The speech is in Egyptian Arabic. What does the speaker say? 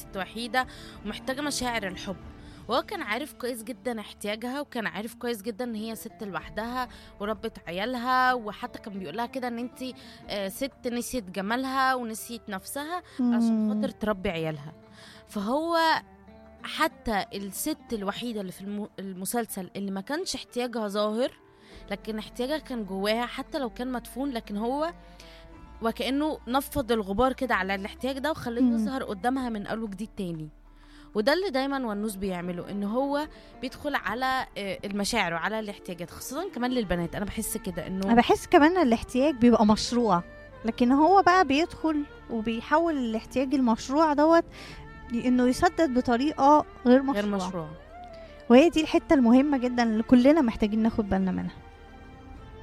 ست وحيدة ومحتاجة مشاعر الحب وهو كان عارف كويس جدا احتياجها وكان عارف كويس جدا ان هي ست لوحدها وربت عيالها وحتى كان بيقول لها كده ان انت ست نسيت جمالها ونسيت نفسها عشان مم. خاطر تربي عيالها فهو حتى الست الوحيدة اللي في الم- المسلسل اللي ما كانش احتياجها ظاهر لكن احتياجها كان جواها حتى لو كان مدفون لكن هو وكأنه نفض الغبار كده على الاحتياج ده وخليه مم. يظهر قدامها من أول وجديد تاني وده اللي دايما ونوس بيعمله ان هو بيدخل على آه، المشاعر وعلى الاحتياجات خاصة كمان للبنات انا بحس كده انا انه بحس كمان إن الاحتياج بيبقى مشروع لكن هو بقى بيدخل وبيحول الاحتياج المشروع دوت انه يسدد بطريقه غير مشروعه غير مشروع وهي دي الحته المهمه جدا اللي كلنا محتاجين ناخد بالنا منها